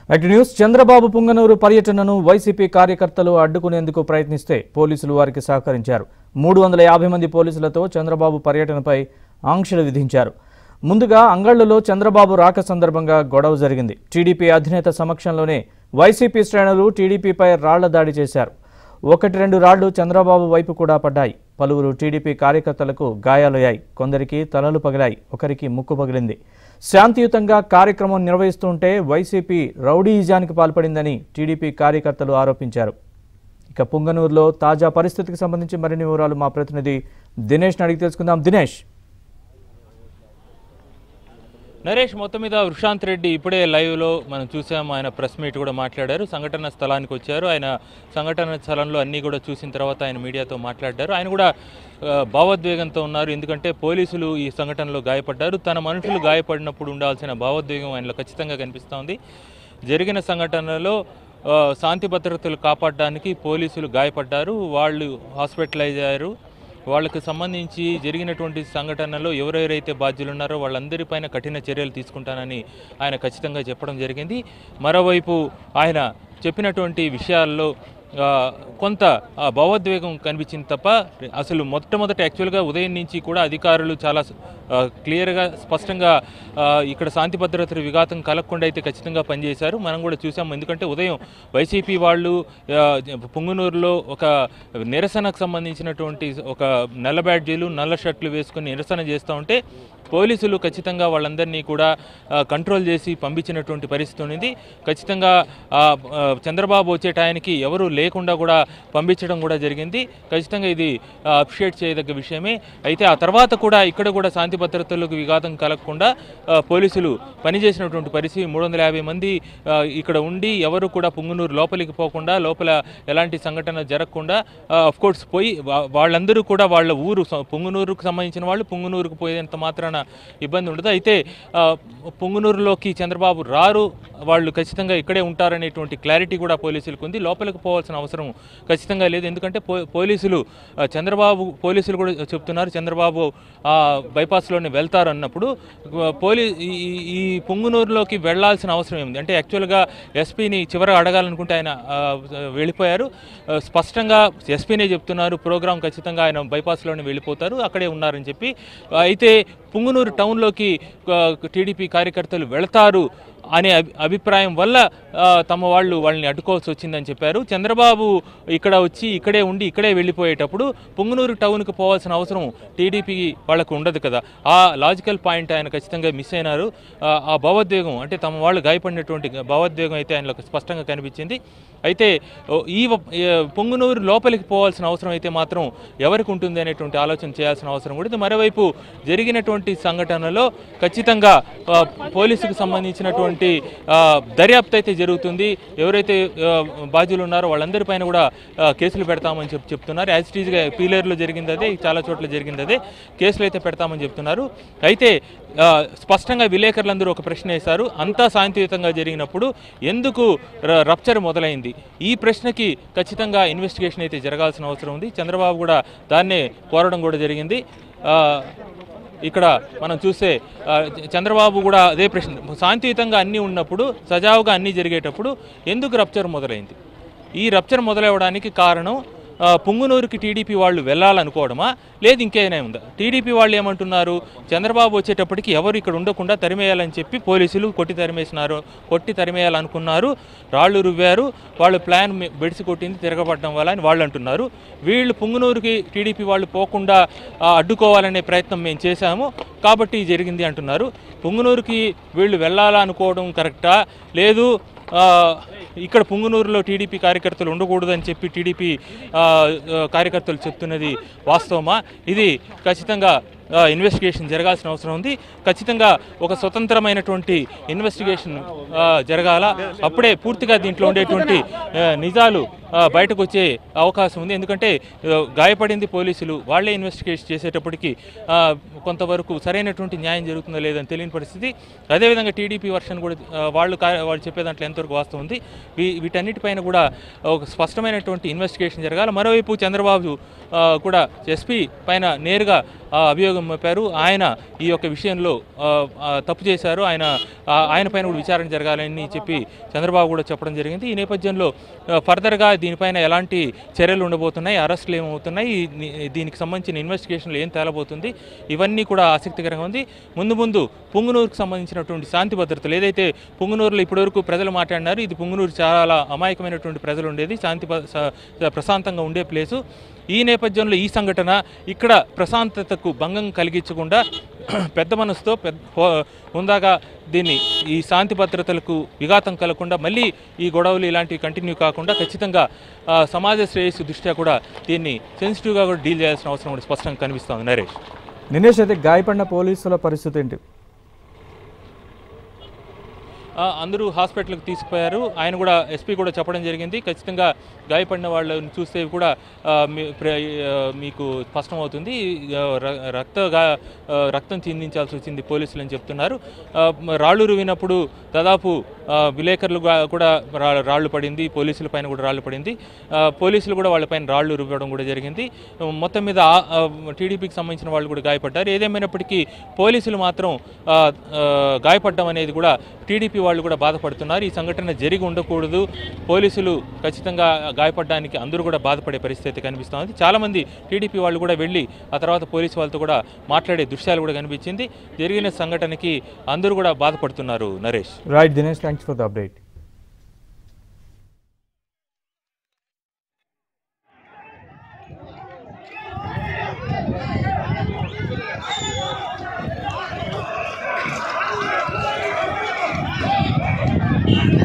అటు న్యూస్ చంద్రబాబు పుంగనూరు పర్యటనను వైసీపీ కార్యకర్తలు అడ్డుకునేందుకు ప్రయత్నిస్తే పోలీసులు వారికి సహకరించారు మూడు వందల యాభై మంది పోలీసులతో చంద్రబాబు పర్యటనపై ఆంక్షలు విధించారు ముందుగా అంగళ్లలో చంద్రబాబు రాక సందర్భంగా గొడవ జరిగింది టీడీపీ అధినేత సమక్షంలోనే వైసీపీ శ్రేణులు టీడీపీపై రాళ్ల దాడి చేశారు ఒకటి రెండు రాళ్లు చంద్రబాబు వైపు కూడా పడ్డాయి పలువురు టీడీపీ కార్యకర్తలకు గాయాలయ్యాయి కొందరికి తలలు పగిలాయి ఒకరికి ముక్కు పగిలింది శాంతియుతంగా కార్యక్రమం నిర్వహిస్తుంటే వైసీపీ రౌడీయిజానికి పాల్పడిందని టీడీపీ కార్యకర్తలు ఆరోపించారు ఇక పుంగనూరులో తాజా పరిస్థితికి సంబంధించి మరిన్ని వివరాలు మా ప్రతినిధి దినేష్ని అడిగి తెలుసుకుందాం దినేష్ నరేష్ మొత్తం మీద వృషాంత్ రెడ్డి ఇప్పుడే లైవ్లో మనం చూసాం ఆయన ప్రెస్ మీట్ కూడా మాట్లాడారు సంఘటన స్థలానికి వచ్చారు ఆయన సంఘటన స్థలంలో అన్నీ కూడా చూసిన తర్వాత ఆయన మీడియాతో మాట్లాడారు ఆయన కూడా ఆ, భావోద్వేగంతో ఉన్నారు ఎందుకంటే పోలీసులు ఈ సంఘటనలో గాయపడ్డారు తన మనుషులు గాయపడినప్పుడు ఉండాల్సిన భావోద్వేగం ఆయనలో ఖచ్చితంగా కనిపిస్తోంది జరిగిన సంఘటనలో ఆ, శాంతి భద్రతలు కాపాడడానికి పోలీసులు గాయపడ్డారు వాళ్ళు హాస్పిటలైజ్ అయ్యారు వాళ్ళకు సంబంధించి జరిగినటువంటి సంఘటనలో ఎవరెవరైతే బాధ్యులు ఉన్నారో వాళ్ళందరిపైన కఠిన చర్యలు తీసుకుంటానని ఆయన ఖచ్చితంగా చెప్పడం జరిగింది మరోవైపు ఆయన చెప్పినటువంటి విషయాల్లో ఆ, కొంత ఆ, భావోద్వేగం కనిపించింది తప్ప అసలు మొట్టమొదట యాక్చువల్గా ఉదయం నుంచి కూడా అధికారులు చాలా ఆ, క్లియర్గా స్పష్టంగా ఆ, ఇక్కడ శాంతి భద్రతల విఘాతం కలగకుండా అయితే ఖచ్చితంగా పనిచేశారు మనం కూడా చూసాం ఎందుకంటే ఉదయం వైసీపీ వాళ్ళు ఆ, పుంగునూరులో ఒక నిరసనకు సంబంధించినటువంటి ఒక నల్ల బ్యాడ్జీలు నల్ల షర్ట్లు వేసుకుని నిరసన చేస్తూ ఉంటే పోలీసులు ఖచ్చితంగా వాళ్ళందరినీ కూడా ఆ, కంట్రోల్ చేసి పంపించినటువంటి పరిస్థితి ఉంది ఖచ్చితంగా ఆ, ఆ, చంద్రబాబు వచ్చే టయానికి ఎవరు లేకుండా కూడా పంపించడం కూడా జరిగింది ఖచ్చితంగా ఇది అప్రిషియేట్ చేయదగ్గ విషయమే అయితే ఆ తర్వాత కూడా ఇక్కడ కూడా శాంతి భద్రతలకు విఘాతం కలగకుండా ఆ, పోలీసులు పనిచేసినటువంటి పరిస్థితి మూడు వందల యాభై మంది ఆ, ఇక్కడ ఉండి ఎవరు కూడా పుంగునూరు లోపలికి పోకుండా లోపల ఎలాంటి సంఘటన జరగకుండా ఆఫ్ కోర్స్ పోయి వా- వాళ్ళందరూ కూడా వాళ్ళ ఊరు స- పుంగునూరుకు సంబంధించిన వాళ్ళు పుంగునూరుకు పోయేంత మాత్రాన ఇబ్బంది ఉండదు అయితే ఆ, పుంగునూరులోకి చంద్రబాబు రారు వాళ్ళు ఖచ్చితంగా ఇక్కడే ఉంటారనేటువంటి క్లారిటీ కూడా పోలీసులకు ఉంది లోపలికి పోవాల్సిన అవసరం ఖచ్చితంగా లేదు ఎందుకంటే పో- పోలీసులు ఆ, చంద్రబాబు పోలీసులు కూడా చెప్తున్నారు చంద్రబాబు ఆ, బైపాస్లోనే వెళ్తారు అన్నప్పుడు ఆ, పోలీ ఈ- ఈ- ఈ పుంగునూరులోకి వెళ్లాల్సిన అవసరం ఏముంది అంటే యాక్చువల్గా ఎస్పీని చివరగా అడగాలనుకుంటే ఆయన ఆ, వెళ్ళిపోయారు ఆ, స్పష్టంగా ఎస్పీనే చెప్తున్నారు ప్రోగ్రాం ఖచ్చితంగా ఆయన బైపాస్లోనే వెళ్ళిపోతారు అక్కడే ఉన్నారని చెప్పి ఆ, అయితే పుంగునూరు టౌన్లోకి ఆ, టీడీపీ కార్యకర్తలు వెళతారు అనే అభి అభిప్రాయం వల్ల ఆ, తమ వాళ్ళు వాళ్ళని అడ్డుకోవాల్సి వచ్చిందని చెప్పారు చంద్రబాబు ఇక్కడ వచ్చి ఇక్కడే ఉండి ఇక్కడే వెళ్ళిపోయేటప్పుడు పుంగునూరు టౌన్కి పోవాల్సిన అవసరం టీడీపీ వాళ్ళకు ఉండదు కదా ఆ లాజికల్ పాయింట్ ఆయన ఖచ్చితంగా మిస్ అయినారు ఆ, ఆ భావోద్వేగం అంటే తమ వాళ్ళు గాయపడినటువంటి భావోద్వేగం అయితే ఆయనలో స్పష్టంగా కనిపించింది అయితే ఓ, ఈ వ- ఏ, పొంగునూరు లోపలికి పోవాల్సిన అవసరం అయితే మాత్రం ఎవరికి ఉంటుంది అనేటువంటి ఆలోచన చేయాల్సిన అవసరం కూడా ఉంది మరోవైపు జరిగినటువంటి సంఘటనలో ఖచ్చితంగా ఆ, పోలీసుకు సంబంధించినటువంటి ఆ, దర్యాప్తు అయితే జరుగుతుంది ఎవరైతే ఆ, బాధ్యులు ఉన్నారో వాళ్ళందరిపైన కూడా ఆ, కేసులు పెడతామని చెప్పి చెప్తున్నారు యాజ్ ఇట్ ఈజ్గా పీలేరులో జరిగింది అదే చాలా చోట్ల జరిగింది అదే కేసులు అయితే పెడతామని చెప్తున్నారు అయితే ఆ, స్పష్టంగా విలేకరులందరూ ఒక ప్రశ్న వేశారు అంతా శాంతియుతంగా జరిగినప్పుడు ఎందుకు ర- రప్చర్ మొదలైంది ఈ ప్రశ్నకి ఖచ్చితంగా ఇన్వెస్టిగేషన్ అయితే జరగాల్సిన అవసరం ఉంది చంద్రబాబు కూడా దాన్నే కోరడం కూడా జరిగింది ఆ, ఇక్కడ మనం చూస్తే ఆ, చ- చంద్రబాబు కూడా అదే ప్రశ్న శాంతియుతంగా అన్నీ ఉన్నప్పుడు సజావుగా అన్నీ జరిగేటప్పుడు ఎందుకు రప్చర్ మొదలైంది ఈ రప్చర్ మొదలవడానికి కారణం ఆ, పుంగునూరుకి టీడీపీ వాళ్ళు వెళ్ళాలనుకోవడమా లేదు ఇంకేమైనా ఉందా టీడీపీ వాళ్ళు ఏమంటున్నారు చంద్రబాబు వచ్చేటప్పటికి ఎవరు ఇక్కడ ఉండకుండా తరిమేయాలని చెప్పి పోలీసులు కొట్టి తరిమేసినారు కొట్టి తరిమేయాలనుకున్నారు రాళ్ళు రువ్వారు వాళ్ళు ప్లాన్ మీ- బెడిసి కొట్టింది తిరగబడడం వల్ల అని వాళ్ళు అంటున్నారు వీళ్ళు పుంగునూరుకి టీడీపీ వాళ్ళు పోకుండా ఆ, అడ్డుకోవాలనే ప్రయత్నం మేము చేశాము కాబట్టి ఇది జరిగింది అంటున్నారు పుంగునూరుకి వీళ్ళు వెళ్ళాలనుకోవడం కరెక్టా లేదు ఆ, ఇక్కడ పుంగునూరులో టీడీపీ కార్యకర్తలు ఉండకూడదని చెప్పి టీడీపీ ఆ, ఆ, కార్యకర్తలు చెప్తున్నది వాస్తవమా ఇది ఖచ్చితంగా ఆ, ఇన్వెస్టిగేషన్ జరగాల్సిన అవసరం ఉంది ఖచ్చితంగా ఒక స్వతంత్రమైనటువంటి ఇన్వెస్టిగేషన్ ఆ, జరగాల అప్పుడే పూర్తిగా దీంట్లో ఉండేటువంటి ఆ, నిజాలు ఆ, బయటకు వచ్చే అవకాశం ఉంది ఎందుకంటే ఆ, గాయపడింది పోలీసులు వాళ్ళే ఇన్వెస్టిగేషన్ చేసేటప్పటికి ఆ, కొంతవరకు సరైనటువంటి న్యాయం జరుగుతుందో లేదని తెలియని పరిస్థితి అదేవిధంగా టీడీపీ వర్షన్ కూడా ఆ, వాళ్ళు కా- వాళ్ళు చెప్పే దాంట్లో ఎంతవరకు వాస్తవం ఉంది వీ- వీటన్నిటిపైన కూడా ఒక స్పష్టమైనటువంటి ఇన్వెస్టిగేషన్ జరగాలి మరోవైపు చంద్రబాబు ఆ, కూడా ఎస్పీ పైన నేరుగా ఆ, అభియోగం మోపారు ఆయన ఈ యొక్క విషయంలో ఆ, ఆ, తప్పు చేశారు ఆయన ఆ, ఆయన పైన కూడా విచారణ జరగాలని చెప్పి చంద్రబాబు కూడా చెప్పడం జరిగింది ఈ నేపథ్యంలో ఆ, ఫర్దర్గా దీనిపైన ఎలాంటి చర్యలు ఉండబోతున్నాయి అరెస్టులు ఏమవుతున్నాయి ఈ- ని- దీనికి సంబంధించిన ఇన్వెస్టిగేషన్లు ఏం తేలబోతుంది ఇవన్నీ కూడా ఆసక్తికరంగా ఉంది ముందు ముందు పుంగునూరుకు సంబంధించినటువంటి శాంతి భద్రతలు ఏదైతే పుంగునూరులో ఇప్పటివరకు ప్రజలు మాట్లాడినారు ఇది పుంగునూరు చాలా అమాయకమైనటువంటి ప్రజలు ఉండేది శాంతి భ- స- ప్రశాంతంగా ఉండే ప్లేసు ఈ నేపథ్యంలో ఈ సంఘటన ఇక్కడ ప్రశాంతతకు భంగం కలిగించకుండా పెద్ద మనసుతో పెద్ద హో- హుందాగా దీన్ని ఈ శాంతి భద్రతలకు విఘాతం కలగకుండా మళ్ళీ ఈ గొడవలు ఇలాంటివి కంటిన్యూ కాకుండా ఖచ్చితంగా ఆ, సమాజ శ్రేయస్సు దృష్ట్యా కూడా దీన్ని సెన్సిటివ్గా కూడా డీల్ చేయాల్సిన అవసరం కూడా స్పష్టంగా కనిపిస్తోంది నరేష్ నినేష్ అయితే గాయపడిన పోలీసుల పరిస్థితి ఏంటి ఆ, అందరూ హాస్పిటల్కి తీసుకుపోయారు ఆయన కూడా ఎస్పీ కూడా చెప్పడం జరిగింది ఖచ్చితంగా గాయపడిన వాళ్ళని చూస్తే కూడా ఆ, మీ- ప్ర- ఆ, మీకు స్పష్టమవుతుంది ఆ, ర- రక్త గా- ఆ, రక్తం చిందించాల్సి వచ్చింది పోలీసులు అని చెప్తున్నారు ఆ, మ- రాళ్ళు రువినప్పుడు దాదాపు ఆ, విలేకరులు గా- కూడా రా- రాళ్ళు పడింది పోలీసుల పైన కూడా రాళ్ళు పడింది ఆ, పోలీసులు కూడా వాళ్ళపైన రాళ్ళు రువ్వడం కూడా జరిగింది మొత్తం మీద ఆ- ఆ, టీడీపీకి సంబంధించిన వాళ్ళు కూడా గాయపడ్డారు ఏదేమైనప్పటికీ పోలీసులు మాత్రం ఆ, ఆ, గాయపడడం అనేది కూడా టీడీపీ వాళ్ళు కూడా బాధపడుతున్నారు ఈ సంఘటన జరిగి ఉండకూడదు పోలీసులు ఖచ్చితంగా గాయపడడానికి అందరూ కూడా బాధపడే పరిస్థితి కనిపిస్తోంది చాలామంది టీడీపీ వాళ్ళు కూడా వెళ్ళి ఆ తర్వాత పోలీసు వాళ్ళతో కూడా మాట్లాడే దృశ్యాలు కూడా కనిపించింది జరిగిన సంఘటనకి అందరూ కూడా బాధపడుతున్నారు Naresh right Dinesh thanks for the update Thank